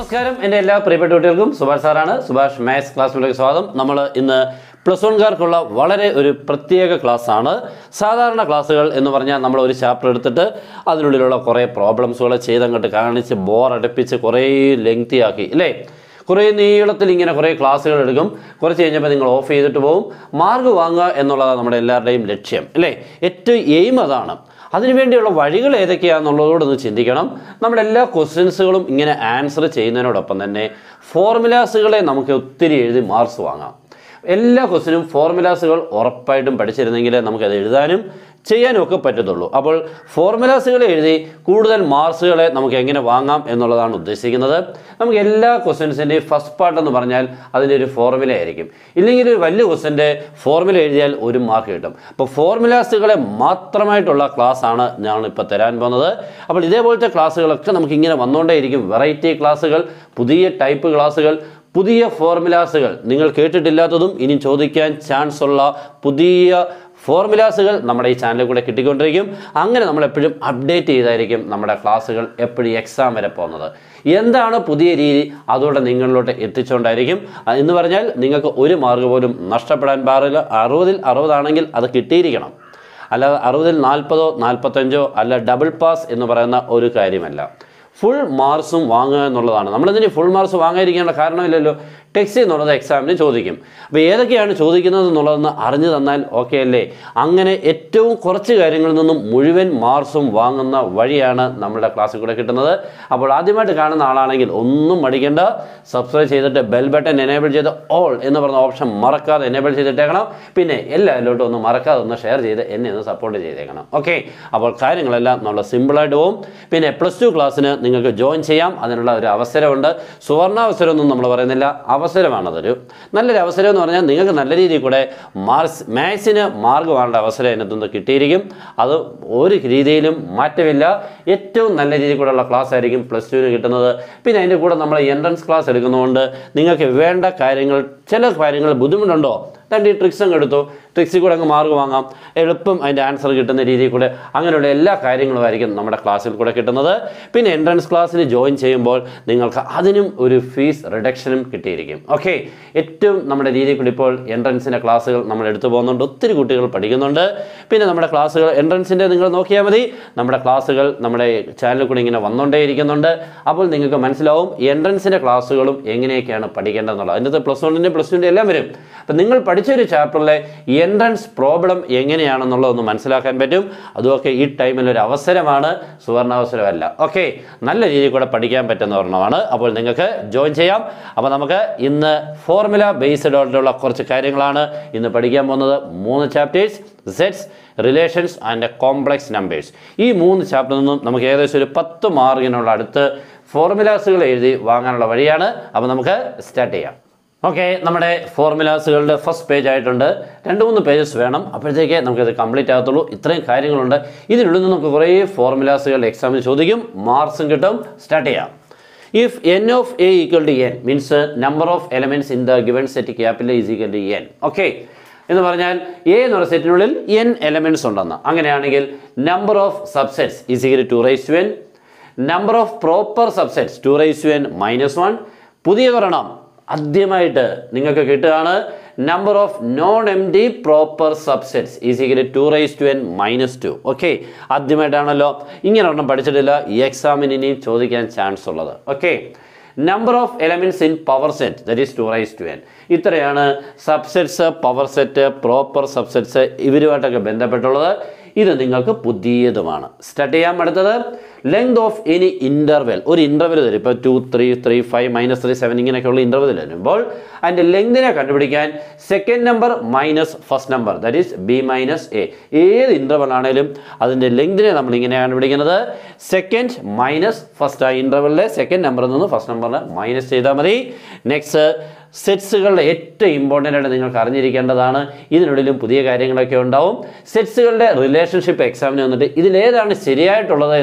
നമസ്കാരം എൻ്റെ എല്ലാ പ്രിയപ്പെട്ട കുട്ടികൾക്കും സുഭാഷ് സാറാണ് സുഭാഷ് മാത്സ് ക്ലാസ്സിലേക്ക് സ്വാഗതം നമ്മൾ ഇന്ന് പ്ലസ് വൺകാർക്കുള്ള വളരെ ഒരു പ്രത്യേക ക്ലാസ്സാണ് സാധാരണ ക്ലാസ്സുകൾ എന്ന് പറഞ്ഞാൽ നമ്മൾ ഒരു ചാപ്റ്റർ എടുത്തിട്ട് അതിനുള്ളിലുള്ള കുറേ പ്രോബ്ലംസുകൾ ചെയ്തങ്ങോട്ട് കാണിച്ച് ബോർ അടുപ്പിച്ച് കുറേ ലെങ്തി ആക്കി അല്ലേ കുറേ നീളത്തിൽ ഇങ്ങനെ കുറേ ക്ലാസ്സുകൾ എടുക്കും കുറച്ച് കഴിഞ്ഞപ്പോൾ നിങ്ങൾ ഓഫ് ചെയ്തിട്ട് പോകും മാർക്ക് വാങ്ങുക എന്നുള്ളതാണ് നമ്മുടെ എല്ലാവരുടെയും ലക്ഷ്യം അല്ലേ ഏറ്റവും എയിം അതാണ് അതിനുവേണ്ടിയുള്ള വഴികൾ ഏതൊക്കെയാണെന്നുള്ളതോടൊന്ന് ചിന്തിക്കണം നമ്മുടെ എല്ലാ ക്വസ്റ്റ്യൻസുകളും ഇങ്ങനെ ആൻസർ ചെയ്യുന്നതിനോടൊപ്പം തന്നെ ഫോർമുലാസുകളെ നമുക്ക് ഒത്തിരി എഴുതി മാർക്സ് വാങ്ങാം എല്ലാ ക്വസ്റ്റിനും ഫോർമുലാസുകൾ ഉറപ്പായിട്ടും പഠിച്ചിരുന്നെങ്കിൽ നമുക്കത് എഴുതാനും ചെയ്യാനും ഒക്കെ പറ്റത്തുള്ളൂ അപ്പോൾ ഫോർമുലാസുകൾ എഴുതി കൂടുതൽ മാർക്സുകളെ നമുക്ക് എങ്ങനെ വാങ്ങാം എന്നുള്ളതാണ് ഉദ്ദേശിക്കുന്നത് നമുക്ക് എല്ലാ ക്വസ്റ്റ്യൻസിൻ്റെയും ഫസ്റ്റ് പാർട്ട് എന്ന് പറഞ്ഞാൽ അതിൻ്റെ ഒരു ഫോർമുല ആയിരിക്കും ഇല്ലെങ്കിൽ ഒരു വലിയ ക്വസ്റ്റ്യൻ്റെ ഫോർമുല എഴുതിയാൽ ഒരു മാർക്ക് കിട്ടും അപ്പോൾ ഫോർമുലാസുകളെ മാത്രമായിട്ടുള്ള ക്ലാസ് ആണ് ഞാൻ ഇപ്പോൾ തരാൻ പോകുന്നത് അപ്പോൾ ഇതേപോലത്തെ ക്ലാസ്സുകളൊക്കെ നമുക്ക് ഇങ്ങനെ വന്നുകൊണ്ടേയിരിക്കും വെറൈറ്റി ക്ലാസ്സുകൾ പുതിയ ടൈപ്പ് ക്ലാസ്സുകൾ പുതിയ ഫോർമുലാസുകൾ നിങ്ങൾ കേട്ടിട്ടില്ലാത്തതും ഇനി ചോദിക്കാൻ ചാൻസ് ഉള്ള പുതിയ ഫോർമുലാസുകൾ നമ്മുടെ ഈ ചാനലിൽ കൂടെ കിട്ടിക്കൊണ്ടിരിക്കും അങ്ങനെ നമ്മൾ എപ്പോഴും അപ്ഡേറ്റ് ചെയ്തായിരിക്കും നമ്മുടെ ക്ലാസ്സുകൾ എപ്പോഴും എക്സാം വരെ പോകുന്നത് എന്താണ് പുതിയ രീതി അതോടെ നിങ്ങളിലോട്ട് എത്തിച്ചുകൊണ്ടായിരിക്കും അഹ് എന്ന് പറഞ്ഞാൽ നിങ്ങൾക്ക് ഒരു മാർക്ക് പോലും നഷ്ടപ്പെടാൻ പാടില്ല അറുപതിൽ അറുപതാണെങ്കിൽ അത് കിട്ടിയിരിക്കണം അല്ലാതെ അറുപതിൽ നാൽപ്പതോ നാൽപ്പത്തഞ്ചോ അല്ല ഡബിൾ പാസ് എന്ന് പറയുന്ന ഒരു കാര്യമല്ല ഫുൾ മാർക്സും വാങ്ങുക എന്നുള്ളതാണ് നമ്മളിതിന് ഫുൾ മാർക്സ് വാങ്ങാതിരിക്കേണ്ട കാരണമില്ലല്ലോ ടെക്സ്റ്റ് എന്നുള്ളത് എക്സാമിന് ചോദിക്കും അപ്പോൾ ഏതൊക്കെയാണ് ചോദിക്കുന്നത് എന്നുള്ളതെന്ന് അറിഞ്ഞു തന്നാൽ ഓക്കെ അല്ലേ അങ്ങനെ ഏറ്റവും കുറച്ച് കാര്യങ്ങളിൽ നിന്നും മുഴുവൻ മാർക്സും വാങ്ങുന്ന വഴിയാണ് നമ്മുടെ ക്ലാസ്സിൽ കൂടെ കിട്ടുന്നത് അപ്പോൾ ആദ്യമായിട്ട് കാണുന്ന ആളാണെങ്കിൽ ഒന്നും മടിക്കേണ്ട സബ്സ്ക്രൈബ് ചെയ്തിട്ട് ബെൽ ബട്ടൺ എനേബിൾ ചെയ്ത് ഓൾ എന്ന് പറഞ്ഞ ഓപ്ഷൻ മറക്കാതെ എനേബിൾ ചെയ്തിട്ടേക്കണം പിന്നെ എല്ലാവരിലോട്ടും ഒന്ന് മറക്കാതെ ഒന്ന് ഷെയർ ചെയ്ത് എന്നെ ഒന്ന് സപ്പോർട്ട് ചെയ്തേക്കണം ഓക്കെ അപ്പോൾ കാര്യങ്ങളെല്ലാം നമ്മൾ സിമ്പിളായിട്ട് പോകും പിന്നെ പ്ലസ് ടു ക്ലാസ്സിന് നിങ്ങൾക്ക് ജോയിൻ ചെയ്യാം അതിനുള്ള ഒരു അവസരമുണ്ട് സുവർണാവസരം ഒന്നും നമ്മൾ പറയുന്നില്ല അവസരമാണതൊരു നല്ലൊരു അവസരം എന്ന് പറഞ്ഞാൽ നിങ്ങൾക്ക് നല്ല രീതിയിൽ കൂടെ മാർക്സ് മാത്സിന് മാർക്ക് വാങ്ങേണ്ട അവസരം അതിനകത്തുനിന്ന് കിട്ടിയിരിക്കും അത് ഒരു രീതിയിലും മാറ്റമില്ല ഏറ്റവും നല്ല രീതിയിൽ കൂടെയുള്ള ക്ലാസ് ആയിരിക്കും പ്ലസ് ടുവിന് കിട്ടുന്നത് പിന്നെ അതിൻ്റെ കൂടെ നമ്മൾ എൻട്രൻസ് ക്ലാസ് എടുക്കുന്നതുകൊണ്ട് നിങ്ങൾക്ക് വേണ്ട കാര്യങ്ങൾ ചില കാര്യങ്ങൾ ബുദ്ധിമുട്ടുണ്ടോ രണ്ട് ഈ ട്രിക്സ് അങ്ങ് എടുത്തു ട്രിക്സിൽ കൂടെ അങ്ങ് മാർക്ക് വാങ്ങാം എളുപ്പം അതിൻ്റെ ആൻസർ കിട്ടുന്ന രീതിയിൽ കൂടെ അങ്ങനെയുള്ള എല്ലാ കാര്യങ്ങളും ആയിരിക്കും നമ്മുടെ ക്ലാസ്സിൽ കൂടെ കിട്ടുന്നത് പിന്നെ എൻട്രൻസ് ക്ലാസ്സിൽ ജോയിൻ ചെയ്യുമ്പോൾ നിങ്ങൾക്ക് അതിനും ഒരു ഫീസ് റിഡക്ഷനും കിട്ടിയിരിക്കും ഓക്കെ ഏറ്റവും നമ്മുടെ രീതിയിൽ കൂടി ഇപ്പോൾ എൻട്രൻസിൻ്റെ ക്ലാസ്സുകൾ നമ്മൾ എടുത്തു പോകുന്നുണ്ട് ഒത്തിരി കുട്ടികൾ പഠിക്കുന്നുണ്ട് പിന്നെ നമ്മുടെ ക്ലാസ്സുകൾ എൻട്രൻസിൻ്റെ നിങ്ങൾ നോക്കിയാൽ മതി നമ്മുടെ ക്ലാസ്സുകൾ നമ്മുടെ ചാനലിൽ കൂടി ഇങ്ങനെ വന്നുകൊണ്ടേയിരിക്കുന്നുണ്ട് അപ്പോൾ നിങ്ങൾക്ക് മനസ്സിലാവും എൻട്രൻസിൻ്റെ ക്ലാസ്സുകളും എങ്ങനെയൊക്കെയാണ് പഠിക്കേണ്ടതെന്നുള്ളത് അതിൻ്റെ പ്ലസ് വണ്ണിൻ്റെ പ്ലസ് ടുവിൻ്റെ എല്ലാം വരും അപ്പം നിങ്ങൾ പഠിച്ചൊരു ചാപ്റ്ററിലെ എൻട്രൻസ് പ്രോബ്ലം എങ്ങനെയാണെന്നുള്ളതൊന്ന് മനസ്സിലാക്കാൻ പറ്റും അതുമൊക്കെ ഈ ടൈമിൽ ഒരു അവസരമാണ് സുവർണാവസരമല്ല ഓക്കെ നല്ല രീതിയിൽ കൂടെ പഠിക്കാൻ പറ്റുന്ന ഒരെണ്ണമാണ് അപ്പോൾ നിങ്ങൾക്ക് ജോയിൻ ചെയ്യാം അപ്പോൾ നമുക്ക് ഇന്ന് ഫോർമുല ബേസ്ഡ് ആയിട്ടുള്ള കുറച്ച് കാര്യങ്ങളാണ് ഇന്ന് പഠിക്കാൻ പോകുന്നത് മൂന്ന് chapters sets relations and complex numbers ഈ മൂന്ന് ചാപ്റ്ററിൽ നിന്നും നമുക്ക് ഏകദേശം ഒരു പത്ത് മാർക്കിനുള്ള അടുത്ത് ഫോർമുലാസുകൾ എഴുതി വാങ്ങാനുള്ള വഴിയാണ് അപ്പോൾ നമുക്ക് സ്റ്റാർട്ട് ചെയ്യാം ഓക്കെ നമ്മുടെ ഫോർമുലാസുകളുടെ ഫസ്റ്റ് പേജ് ആയിട്ടുണ്ട് രണ്ട് മൂന്ന് പേജസ് വേണം അപ്പോഴത്തേക്ക് നമുക്കിത് കംപ്ലീറ്റ് ആകത്തുള്ളൂ ഇത്രയും കാര്യങ്ങളുണ്ട് ഇതിനുള്ളിൽ നിന്ന് നമുക്ക് കുറേ ഫോർമുലാസുകൾ എക്സാമിന് ചോദിക്കും മാർക്സും കിട്ടും സ്റ്റാർട്ട് ചെയ്യാം if n of A equal to n means number of elements in the given set capital is equal to n okay എന്ന് പറഞ്ഞാൽ എ എന്ന് പറഞ്ഞ സെറ്റിനുള്ളിൽ എൻ എലമെൻറ്റ്സ് ഉണ്ടെന്ന് അങ്ങനെയാണെങ്കിൽ number of subsets is equal to raise to n number of proper subsets two raise to n minus one പുതിയതൊരെണ്ണം ആദ്യമായിട്ട് നിങ്ങൾക്ക് കിട്ടുകയാണ് number of non empty proper subsets is equal to raise to n minus two okay ആദ്യമായിട്ടാണല്ലോ ഇങ്ങനെ ഒരെണ്ണം പഠിച്ചിട്ടില്ല ഈ എക്സാമിന് ഇനിയും ചോദിക്കാൻ ചാൻസ് ഉള്ളത് okay number of elements in power set that is two raise to n ഇത്രയാണ് subsets power set proper subsets ഇവരുമായിട്ടൊക്കെ ബന്ധപ്പെട്ടുള്ളത് ഇത് നിങ്ങൾക്ക് പുതിയതുമാണ് സ്റ്റാർട്ട് ചെയ്യാൻ അടുത്തത് ലെങ്ത് ഓഫ് എനി ഇൻ്റർവെൽ ഒരു ഇൻ്റർവെൽ തരും ഇപ്പോൾ two three three five minus three seven ഇങ്ങനെയൊക്കെയുള്ള ഇൻ്റർവെൽ വരുമ്പോൾ അതിൻ്റെ ലെങ്തിനെ കണ്ടുപിടിക്കാൻ second number minus first number that is b minus a ഏത് ഇൻ്റർവെൽ ആണെങ്കിലും അതിൻ്റെ ലെങ്തിനെ നമ്മൾ ഇങ്ങനെയാണ് കണ്ടുപിടിക്കുന്നത് സെക്കൻഡ് മൈനസ് ഫസ്റ്റ് ആ ഇൻ്റർവെലിലെ സെക്കൻഡ് നമ്പറിൽ നിന്ന് ഫസ്റ്റ് നമ്പറിന് മൈനസ് ചെയ്താൽ മതി നെക്സ്റ്റ് സെറ്റ്സുകളുടെ ഏറ്റവും ഇമ്പോർട്ടൻ്റ് ആയിട്ട് നിങ്ങൾക്ക് അറിഞ്ഞിരിക്കേണ്ടതാണ് ഇതിനുള്ളിലും പുതിയ കാര്യങ്ങളൊക്കെ ഉണ്ടാവും സെറ്റ്സുകളുടെ റിലേഷൻഷിപ്പ് എക്സാമിന് വന്നിട്ട് ഇതിലേതാണ് ശരിയായിട്ടുള്ളത് എന്നുള്ള ചോദിക്കും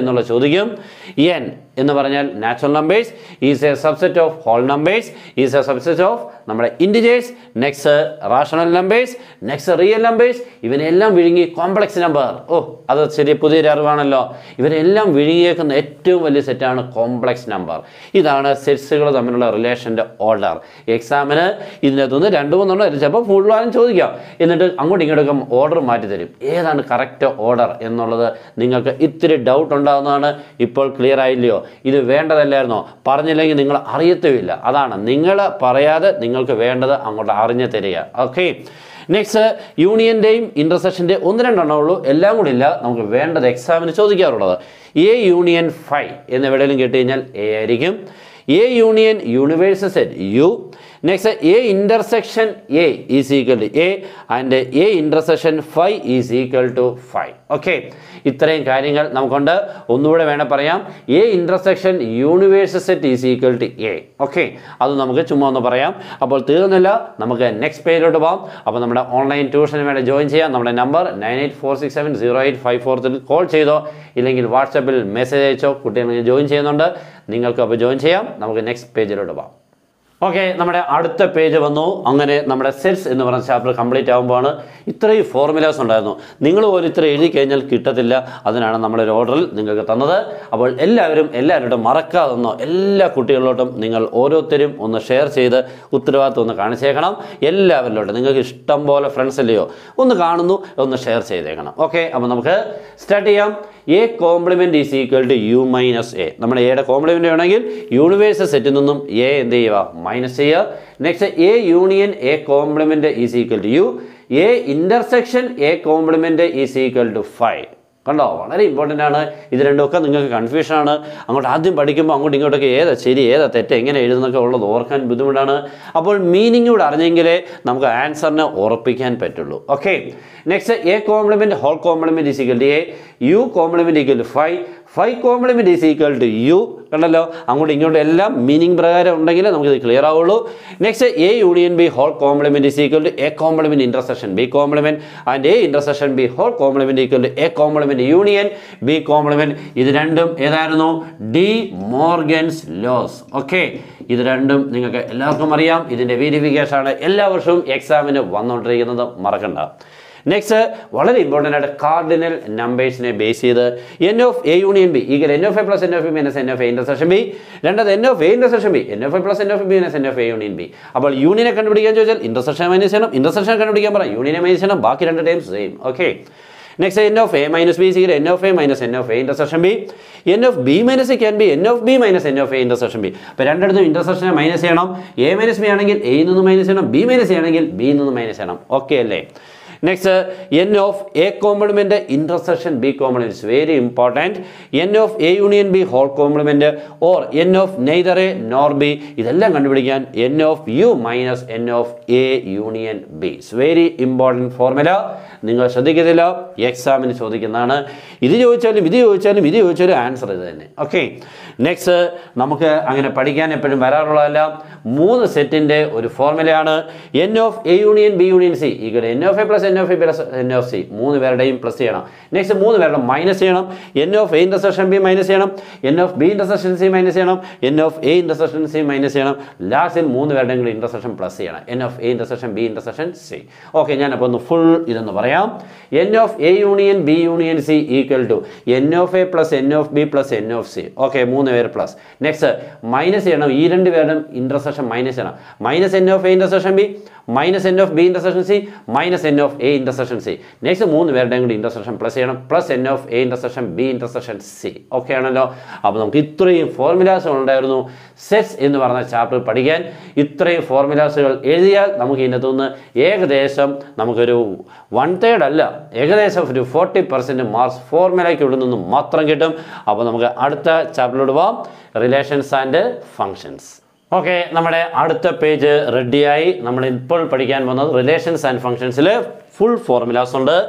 ചോദിക്കും എൻ എന്ന് പറഞ്ഞാൽ natural numbers is a subset of whole numbers is a subset of നമ്മുടെ integers next rational numbers next real numbers ഇവനെല്ലാം വിഴുങ്ങി കോംപ്ലക്സ് നമ്പർ ഓ അത് ശരി പുതിയൊരു അറിവാണല്ലോ ഇവരെല്ലാം വിഴുങ്ങിയേക്കുന്ന ഏറ്റവും വലിയ സെറ്റാണ് കോംപ്ലക്സ് നമ്പർ ഇതാണ് സെറ്റ്സുകൾ തമ്മിലുള്ള റിലേഷൻ്റെ ഓർഡർ എക്സാമിന് ഇതിനകത്തുനിന്ന് രണ്ട് മൂന്നെണ്ണം ചിലപ്പോൾ ഫുൾ വാരം ചോദിക്കാം എന്നിട്ട് അങ്ങോട്ടും ഇങ്ങോട്ടൊക്കെ ഓർഡർ മാറ്റി തരും ഏതാണ് കറക്റ്റ് ഓർഡർ എന്നുള്ളത് നിങ്ങൾക്ക് ഇത്തിരി ഡൗട്ട് ഉണ്ടാകുന്നതാണ് ഇപ്പോൾ ക്ലിയർ ആയില്ലയോ ഇത് വേണ്ടതല്ലായിരുന്നോ പറഞ്ഞില്ലെങ്കിൽ നിങ്ങൾ അറിയത്തുമില്ല അതാണ് നിങ്ങൾ പറയാതെ നിങ്ങൾക്ക് വേണ്ടത് അങ്ങോട്ട് അറിഞ്ഞു തരിക ഓക്കെ നെക്സ്റ്റ് യൂണിയൻ്റെയും ഇൻ്റർസെക്ഷൻ്റെ ഒന്ന് രണ്ടെണ്ണം ഉള്ളൂ എല്ലാം കൂടി ഇല്ല നമുക്ക് വേണ്ടത് എക്സാമിന് ചോദിക്കാറുള്ളത് എ യൂണിയൻ ഫൈവ് എന്ന് എവിടെയെങ്കിലും കേട്ട് കഴിഞ്ഞാൽ എ ആയിരിക്കും A union universe set U next A intersection A is equal to A and A intersection phi is equal to phi okay ഇത്രയും കാര്യങ്ങൾ നമുക്കുണ്ട് ഒന്നുകൂടെ വേണേൽ പറയാം A intersection universe set is equal to A okay അത് നമുക്ക് ചുമ്മാ ഒന്ന് പറയാം അപ്പോൾ തീർന്നില്ല നമുക്ക് നെക്സ്റ്റ് പേജിലോട്ട് പോകാം അപ്പോൾ നമ്മുടെ ഓൺലൈൻ ട്യൂഷന് വേണ്ടി ജോയിൻ ചെയ്യാം നമ്മുടെ number nine eight four six seven zero eight five four call ചെയ്തോ ഇല്ലെങ്കിൽ വാട്സപ്പിൽ മെസ്സേജ് അയച്ചോ കുട്ടികൾ ജോയിൻ ചെയ്യുന്നുണ്ട് നിങ്ങൾക്ക് അപ്പോൾ ജോയിൻ ചെയ്യാം നമുക്ക് നെക്സ്റ്റ് പേജിലോട്ട് പോകാം ഓക്കെ നമ്മുടെ അടുത്ത പേജ് വന്നു അങ്ങനെ നമ്മുടെ സെൽസ് എന്ന് പറയുന്ന ചാപ്റ്റർ കംപ്ലീറ്റ് ആകുമ്പോഴാണ് ഇത്രയും ഫോർമുലാസ് ഉണ്ടായിരുന്നു നിങ്ങൾ പോലും ഇത്ര എഴുതി കഴിഞ്ഞാൽ കിട്ടത്തില്ല അതിനാണ് നമ്മളൊരു ഓർഡറിൽ നിങ്ങൾക്ക് തന്നത് അപ്പോൾ എല്ലാവരും എല്ലാവരോടും മറക്കാതെന്നോ എല്ലാ കുട്ടികളിലോട്ടും നിങ്ങൾ ഓരോരുത്തരും ഒന്ന് ഷെയർ ചെയ്ത് ഉത്തരവാദിത്വം ഒന്ന് കാണിച്ചേക്കണം എല്ലാവരിലോട്ടും നിങ്ങൾക്ക് ഇഷ്ടം പോലെ ഫ്രണ്ട്സ് അല്ലയോ ഒന്ന് കാണുന്നു ഒന്ന് ഷെയർ ചെയ്തേക്കണം ഓക്കെ അപ്പോൾ നമുക്ക് സ്റ്റാർട്ട് ചെയ്യാം A complement is equal to U minus A നമ്മുടെ എയുടെ കോംപ്ലിമെൻറ്റ് വേണമെങ്കിൽ യൂണിവേഴ്സ് സെറ്റിൽ നിന്നും എ എന്ത് ചെയ്യുക മൈനസ് ചെയ്യുക next A union A complement is equal to U A intersection A complement is equal to phi കണ്ടോ വളരെ ഇമ്പോർട്ടൻ്റ് ആണ് ഇത് രണ്ടുമൊക്കെ നിങ്ങൾക്ക് കൺഫ്യൂഷൻ ആണ് അങ്ങോട്ട് ആദ്യം പഠിക്കുമ്പോൾ അങ്ങോട്ടും ഇങ്ങോട്ടൊക്കെ ഏതാ ശരി ഏതാ തെറ്റ് എങ്ങനെ എഴുതുന്നൊക്കെ ഉള്ളത് ഓർക്കാൻ ബുദ്ധിമുട്ടാണ് അപ്പോൾ മീനിങ് കൂടെ അറിഞ്ഞെങ്കിലേ നമുക്ക് ആൻസറിനെ ഉറപ്പിക്കാൻ പറ്റുള്ളൂ okay next A complement whole complement is equal to A U complement equal to phi phi complement is equal to U കണ്ടല്ലോ അങ്ങോട്ടും ഇങ്ങോട്ടും എല്ലാം മീനിങ് പ്രകാരം ഉണ്ടെങ്കിൽ നമുക്കിത് ക്ലിയർ ആവുള്ളൂ next A union B whole complement is equal to A complement intersection B complement and A intersection B whole complement equal to A complement union B complement ഇത് രണ്ടും ഏതായിരുന്നു ഡി മോർഗൻസ് ലോസ് ഓക്കെ ഇത് രണ്ടും നിങ്ങൾക്ക് എല്ലാവർക്കും അറിയാം ഇതിൻ്റെ verification ആണ് എല്ലാ വർഷവും എക്സാമിന് വന്നുകൊണ്ടിരിക്കുന്നത് മറക്കണ്ട നെക്സ്റ്റ് വളരെ ഇമ്പോർട്ടൻ്റ് ആയിട്ട് കാർഡിനൽ നമ്പേഴ്സിനെ ബേസ് ചെയ്ത് n of A union B equal n of A plus n of B minus n of A intersection B രണ്ടത് n of A intersection B n of A plus n of B minus n of A union B അപ്പോൾ യൂണിയനെ കണ്ടുപിടിക്കാൻ ചോദിച്ചാൽ intersection minus ചെയ്യണം intersection കണ്ടുപിടിക്കാൻ പറയാം യൂണിയനെ minus ചെയ്യണം ബാക്കി രണ്ട് times same okay next n of A minus B equal n of A minus n of A intersection B n of B minus can be n of B minus n of A intersection B അപ്പോൾ രണ്ടിടത്തും ഇൻ്റർസെക്ഷനെ minus ചെയ്യണം A minus B ആണെങ്കിൽ എയിൽ നിന്ന് minus ചെയ്യണം B minus ചെയ്യണമെങ്കിൽ ബിയിൽ നിന്ന് മൈനസ് ചെയ്യണം ഓക്കെ അല്ലേ next n of A complement intersection B complement it's very important n of A union B whole complement or n of neither A nor B ഇതെല്ലാം കണ്ടുപിടിക്കാൻ n of U minus n of A union B it's very important formula നിങ്ങൾ ശ്രദ്ധിക്കത്തില്ല എക്സാമിന് ചോദിക്കുന്നതാണ് ഇത് ചോദിച്ചാലും ഇത് ചോദിച്ചാലും ഇത് ചോദിച്ചാലും ആൻസർ ഇത് തന്നെ ഓക്കെ നെക്സ്റ്റ് നമുക്ക് അങ്ങനെ പഠിക്കാൻ എപ്പോഴും വരാറുള്ളതല്ല മൂന്ന് സെറ്റിൻ്റെ ഒരു ഫോർമുലയാണ് n of A union B union C equal n of A plus n of A plus n of C മൂന്ന് പേരുടെയും പ്ലസ് ചെയ്യണം നെക്സ്റ്റ് മൂന്ന് പേരുടെ മൈനസ് ചെയ്യണം n of A intersection B minus ചെയ്യണം n of B intersection C minus ചെയ്യണം n of A intersection C minus ചെയ്യണം ലാസ്റ്റിൽ മൂന്ന് പേരുടെയും കൂടി ഇൻ്റർസെക്ഷൻ പ്ലസ് ചെയ്യണം n of A intersection B intersection C okay ഞാനപ്പോൾ ഒന്ന് ഫുൾ ഇതെന്ന് പറയാം n of A union B union C equal to n of A plus n of B plus n of C okay മൂന്ന് പേര് plus next minus ചെയ്യണം ഈ രണ്ട് പേരുടെയും ഇൻ്റർസെക്ഷൻ മൈനസ് ചെയ്യണം minus n of A intersection B minus n of B intersection C minus n of A intersection C next മൂന്ന് പേരുടെയും കൂടി ഇൻ്റർസെക്ഷൻ പ്ലസ് ചെയ്യണം plus n of A intersection B intersection C okay ആണല്ലോ അപ്പോൾ നമുക്ക് ഇത്രയും formulas ഉണ്ടായിരുന്നു sets എന്ന് പറഞ്ഞ ചാപ്റ്റർ പഠിക്കാൻ ഇത്രയും ഫോർമുലാസുകൾ എഴുതിയാൽ നമുക്ക് ഇതിനകത്തുനിന്ന് ഏകദേശം നമുക്കൊരു വൺ തേർഡ് അല്ല ഏകദേശം ഒരു ഫോർട്ടി പെർസെൻറ്റ് മാർക്സ് ഫോർമുലയ്ക്കുള്ളിൽ നിന്നും മാത്രം കിട്ടും അപ്പോൾ നമുക്ക് അടുത്ത ചാപ്റ്ററിലോട്ട് പോവാം റിലേഷൻസ് ആൻഡ് ഫങ്ഷൻസ് ഓക്കെ നമ്മുടെ അടുത്ത പേജ് റെഡിയായി നമ്മൾ ഇപ്പോൾ പഠിക്കാൻ പോകുന്നത് റിലേഷൻസ് ആൻഡ് ഫങ്ഷൻസിൽ ഫുൾ ഫോർമുലാസ് ഉണ്ട്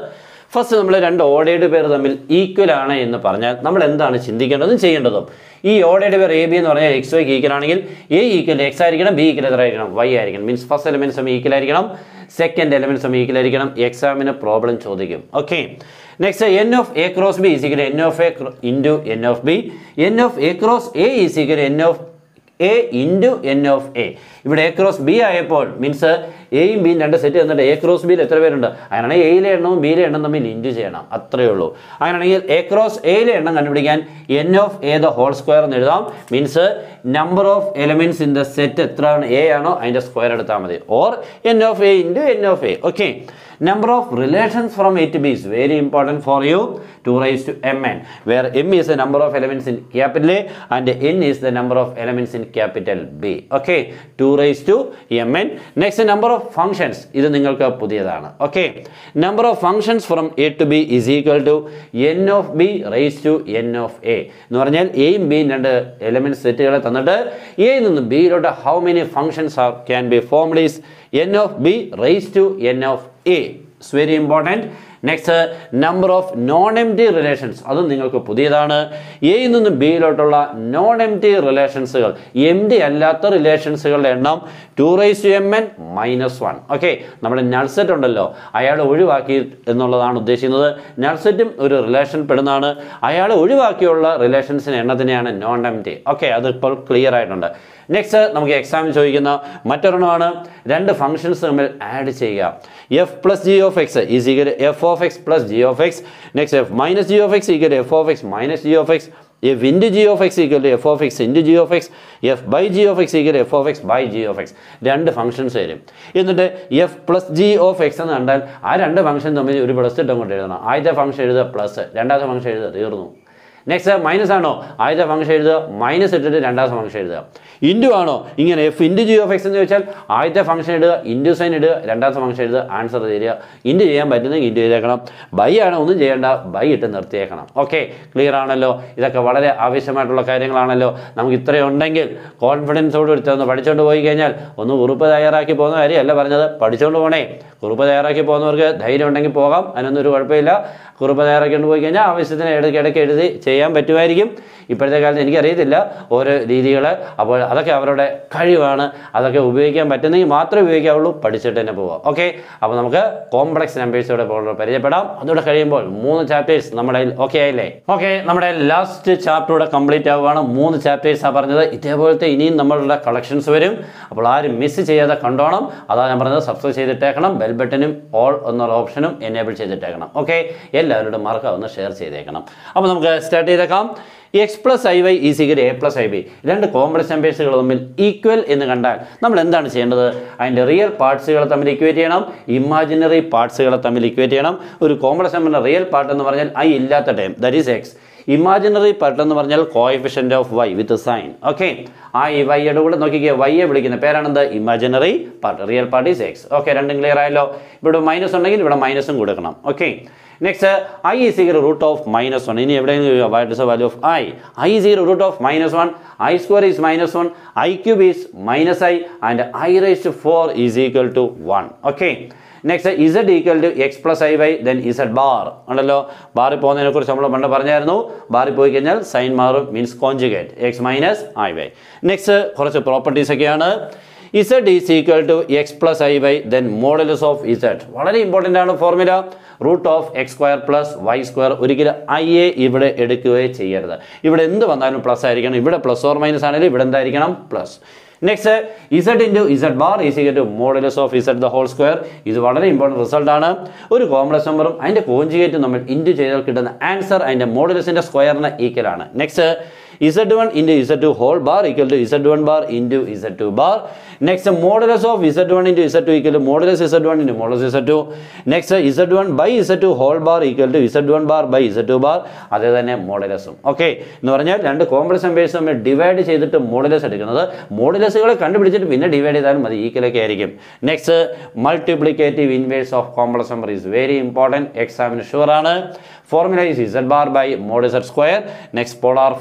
ഫസ്റ്റ് നമ്മൾ രണ്ട് ഓടയുടെ പേര് തമ്മിൽ ഈക്വൽ ആണ് എന്ന് പറഞ്ഞാൽ നമ്മൾ എന്താണ് ചിന്തിക്കേണ്ടതും ചെയ്യേണ്ടതും ഈ ഓടയുടെ പേര് എ ബി എന്ന് പറഞ്ഞാൽ എക്സ് വൈക്ക് ഈക്വൽ ആണെങ്കിൽ എ ഈക്വൽ എക്സ് ആയിരിക്കണം ബി ഈക്വൽ എത്ര ആയിരിക്കണം വൈ ആയിരിക്കണം മീൻസ് ഫസ്റ്റ് എലമെന്റ്സ് തമ്മിൽ ഈക്വൽ ആയിരിക്കണം സെക്കൻഡ് എലമെന്റ്സ് തമ്മിൽ ഈക്വൽ ആയിരിക്കണം എക്സാമിന് പ്രോബ്ലം ചോദിക്കും okay next n of A cross B is equal n of A into n of B n of A cross A is equal n of A into n of A ഇവിടെ A cross B ആയപ്പോൾ means എയും ബിയും രണ്ട് set തന്നിട്ട് A cross ബിയിൽ എത്ര പേരുണ്ട് അങ്ങനെയാണെങ്കിൽ എയിലെ എണ്ണവും ബിയിലെ എണ്ണം തമ്മിൽ ഇൻറ്റു ചെയ്യണം അത്രയേ ഉള്ളൂ അങ്ങനെയാണെങ്കിൽ എ ക്രോസ് എയിലെ എണ്ണം കണ്ടുപിടിക്കാൻ n of A the whole square എന്ന് എഴുതാം means number of elements in the set എത്രയാണ് എ ആണോ അതിൻ്റെ സ്ക്വയർ എടുത്താൽ മതി or n of A into n of A okay number of relations from A to B is very important for you 2 raised to mn where m is the number of elements in capital A and n is the number of elements in capital B okay 2 raised to mn next number of functions ഇത് നിങ്ങൾക്ക് പുതിയതാണ് okay number of functions from A to B is equal to n of B raised to n of A എന്ന് പറഞ്ഞാൽ എയും ബിയും രണ്ട് element സെറ്റുകളെ തന്നിട്ട് എയിൽ നിന്ന് ബിയിലോട്ട് how many functions are can be formed is n of B raise to n of A it's very important next number of non empty relations അതും നിങ്ങൾക്ക് പുതിയതാണ് എയിൽ നിന്നും ബിയിലോട്ടുള്ള നോൺ എം ടി റിലേഷൻസുകൾ എം ടി അല്ലാത്ത റിലേഷൻസുകളുടെ എണ്ണം two raise to m n minus one okay നമ്മുടെ നൾസെറ്റ് ഉണ്ടല്ലോ അയാൾ ഒഴിവാക്കി എന്നുള്ളതാണ് ഉദ്ദേശിക്കുന്നത് നൾസെറ്റും ഒരു റിലേഷൻ പെടുന്നതാണ് അയാൾ ഒഴിവാക്കിയുള്ള റിലേഷൻസിന് എണ്ണത്തിനെയാണ് നോൺ എം ടി ഓക്കെ അതിപ്പോൾ ക്ലിയർ ആയിട്ടുണ്ട് നെക്സ്റ്റ് നമുക്ക് എക്സാമിൽ ചോദിക്കുന്ന മറ്റൊരെണ്ണമാണ് രണ്ട് ഫംഗ്ഷൻസ് തമ്മിൽ ആഡ് ചെയ്യുക f plus g of x is equal f of x plus g of x next f minus g of x equal f of x minus g of x f into g of x equal f of x into g of x f by g of x equal f of x by g of x രണ്ട് functions വരും എന്നിട്ട് f plus g of x എന്ന് കണ്ടാൽ ആ രണ്ട് function തമ്മിൽ ഒരു plus ഇട്ടും കൊണ്ട് എഴുതണം ആദ്യത്തെ ഫംഗ്ഷൻ എഴുതുക പ്ലസ് രണ്ടാമത്തെ ഫംഗ്ഷൻ എഴുതുക തീർന്നു നെക്സ്റ്റ് മൈനസ് ആണോ ആദ്യത്തെ ഫംഗ്ഷൻ എഴുതുക മൈനസ് ഇട്ടിട്ട് രണ്ടാമത്തെ ഫംഗ്ഷൻ എഴുതുക ഇൻറ്റു ആണോ ഇങ്ങനെ f into g of x എന്ന് ചോദിച്ചാൽ ആദ്യത്തെ ഫംഗ്ഷൻ ഇടുക ഇൻറ്റു സൈൻ ഇടുക രണ്ടാമത്തെ ഫംഗ്ഷൻ എഴുതുക ആൻസർ തരിക ഇൻറ്റു ചെയ്യാൻ പറ്റുന്നെങ്കിൽ ഇൻറ്റു ചെയ്തേക്കണം ബൈ ആണോ ഒന്നും ചെയ്യേണ്ട ബൈ ഇട്ട് നിർത്തിയേക്കണം ഓക്കെ ക്ലിയർ ആണല്ലോ ഇതൊക്കെ വളരെ ആവശ്യമായിട്ടുള്ള കാര്യങ്ങളാണല്ലോ നമുക്ക് ഇത്രയും ഉണ്ടെങ്കിൽ കോൺഫിഡൻസോട് എടുത്തൊന്ന് പഠിച്ചുകൊണ്ട് പോയി കഴിഞ്ഞാൽ ഒന്ന് കുറിപ്പ് തയ്യാറാക്കി പോകുന്ന കാര്യമല്ല പറഞ്ഞത് പഠിച്ചുകൊണ്ട് പോകണേ കുറിപ്പ് തയ്യാറാക്കി പോകുന്നവർക്ക് ധൈര്യം ഉണ്ടെങ്കിൽ പോകാം അതിനൊന്നും ഒരു കുഴപ്പമില്ല കുറിപ്പ് തയ്യാറാക്കിക്കൊണ്ട് പോയി കഴിഞ്ഞാൽ ആവശ്യത്തിന് ഇടയ്ക്ക് ഇടയ്ക്ക് എഴുതി ചെയ്യാൻ പറ്റുമായിരിക്കും ഇപ്പോഴത്തെ കാലത്ത് എനിക്കറിയത്തില്ല ഓരോ രീതികൾ അപ്പോൾ അതൊക്കെ അവരുടെ കഴിവാണ് അതൊക്കെ ഉപയോഗിക്കാൻ പറ്റുന്നെങ്കിൽ മാത്രമേ ഉപയോഗിക്കാവുള്ളൂ പഠിച്ചിട്ട് തന്നെ പോവാം ഓക്കെ അപ്പോൾ നമുക്ക് കോംപ്ലക്സ് നമ്പേഴ്സോടെ പരിചയപ്പെടാം അതോടെ കഴിയുമ്പോൾ മൂന്ന് ചാപ്റ്റേഴ്സ് നമ്മുടെ ഓക്കെ ആയില്ലേ ഓക്കെ നമ്മുടെ ലാസ്റ്റ് ചാപ്റ്ററോടെ കംപ്ലീറ്റ് ആവുകയാണ് മൂന്ന് ചാപ്റ്റേഴ്സാണ് പറഞ്ഞത് ഇതേപോലത്തെ ഇനിയും നമ്മളുടെ കളക്ഷൻസ് വരും അപ്പോൾ ആരും മിസ് ചെയ്യാതെ കണ്ടോണം അതാണ് ഞാൻ പറഞ്ഞത് സബ്സ്ക്രൈബ് ചെയ്തിട്ടേക്കണം ബെൽ ബട്ടനും ഓൾ എന്നുള്ള ഓപ്ഷനും എനേബിൾ ചെയ്തിട്ടേക്കണം ഓക്കെ എല്ലാവരോടും മറക്കുക ഒന്ന് ഷെയർ ചെയ്തേക്കണം അപ്പോൾ നമുക്ക് സ്റ്റാർട്ട് ചെയ്തേക്കാം x plus I y is equal a plus i b രണ്ട് കോംപ്ലക്സ് നമ്പേഴ്സുകൾ തമ്മിൽ ഈക്വൽ എന്ന് കണ്ടാൽ നമ്മൾ എന്താണ് ചെയ്യേണ്ടത് അതിൻ്റെ റിയൽ പാർട്സുകളെ തമ്മിൽ ഇക്വേറ്റ് ചെയ്യണം ഇമാജിനറി പാർട്സുകളെ തമ്മിൽ ഇക്വേറ്റ് ചെയ്യണം ഒരു കോംപ്ലക്സ് നമ്പറിൻ്റെ റിയൽ പാർട്ട് എന്ന് പറഞ്ഞാൽ ഐ ഇല്ലാത്ത time that is x imaginary part എന്ന് പറഞ്ഞാൽ coefficient of y with sign okay ആ ഈ വൈയുടെ കൂടെ നോക്കിക്കുക വൈയെ വിളിക്കുന്ന പേരാണെന്ത് imaginary part real part is x okay രണ്ടും ക്ലിയർ ആയല്ലോ ഇവിടെ മൈനസ് ഉണ്ടെങ്കിൽ ഇവിടെ മൈനസും കൊടുക്കണം okay next i is equal root of minus one ഇനി എവിടെയെങ്കിലും what is value of i i is equal root of minus one i square is minus one I cube is minus i and i raise to four is equal to one okay next z equal to x plus I y then z bar ഉണ്ടല്ലോ ബാറിൽ പോകുന്നതിനെ കുറിച്ച് നമ്മൾ പണ്ട് പറഞ്ഞായിരുന്നു ബാറിൽ പോയി കഴിഞ്ഞാൽ സൈൻ മാറും means conjugate x minus i y next കുറച്ച് പ്രോപ്പർട്ടീസ് ഒക്കെയാണ് z is equal to x plus I y then modulus of z വളരെ ഇമ്പോർട്ടൻ്റ് ആണ് formula root of X square plus y square ഒരിക്കലും ഐ എ ഇവിടെ എടുക്കുകയോ ചെയ്യരുത് ഇവിടെ എന്ത് വന്നാലും പ്ലസ് ആയിരിക്കണം ഇവിടെ പ്ലസ് ഓർ മൈനസ് ആണെങ്കിലും ഇവിടെ എന്തായിരിക്കണം plus next z into z bar is equal to modulus of z the whole square ഇത് വളരെ ഇമ്പോർട്ടൻറ്റ് റിസൾട്ട് ആണ് ഒരു കോംപ്ലക്സ് നമ്പറും അതിൻ്റെ കോഞ്ചുഗേറ്റും നമ്മൾ ഇൻറ്റു ചെയ്താൽ കിട്ടുന്ന ആൻസർ അതിൻ്റെ മോഡലസിൻ്റെ സ്ക്വയറിന് ഈക്വൽ ആണ് next Z one into Z two whole bar equal to Z one bar into Z two bar next modulus of Z one into Z two equal to modulus Z one into modulus Z two next Z one by Z two whole bar equal to Z one bar by Z two bar അതേ തന്നെ മോഡലസും okay എന്ന് പറഞ്ഞാൽ രണ്ട് complex numbers തമ്മിൽ divide ചെയ്തിട്ട് modulus എടുക്കുന്നത് മോഡലസുകളെ കണ്ടുപിടിച്ചിട്ട് പിന്നെ ഡിവൈഡ് ചെയ്താലും മതി ഈക്വലൊക്കെ ആയിരിക്കും next multiplicative inverse of complex number is very important എക്സാമിന് ഷുവർ ആണ് formula is Z bar by mod Z square next polar form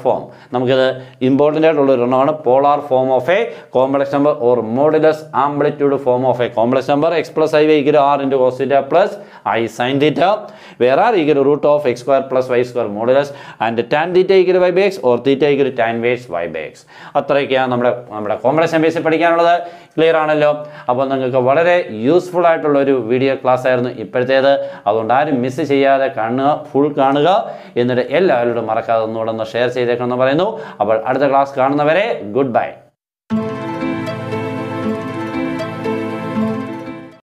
നമുക്കിത് ഇമ്പോർട്ടൻ്റ് ആയിട്ടുള്ള ഒരു എണ്ണമാണ് polar form of a complex number or modulus amplitude form of a complex number X plus I Y equal R into cos theta plus I sine theta where R equal root of X square plus y square modulus and tan theta equal Y by X or theta equal tan വേസ് Y by X അത്രയൊക്കെയാണ് നമ്മുടെ നമ്മുടെ complex നമ്പേഴ്സിൽ പഠിക്കാനുള്ളത് clear ആണല്ലോ അപ്പോൾ നിങ്ങൾക്ക് വളരെ useful ആയിട്ടുള്ള ഒരു വീഡിയോ ക്ലാസ് ആയിരുന്നു ഇപ്പോഴത്തേത് അതുകൊണ്ട് ആരും മിസ് ചെയ്യാതെ കാണുക ഫുൾ കാണുക എന്നിട്ട് എല്ലാവരോടും മറക്കാതെ ഒന്നുകൂടെ ഒന്ന് ഷെയർ ചെയ്തേക്കണമെന്ന് പറയുന്നു അപ്പോൾ അടുത്ത ക്ലാസ് കാണുന്നവരെ ഗുഡ് ബൈ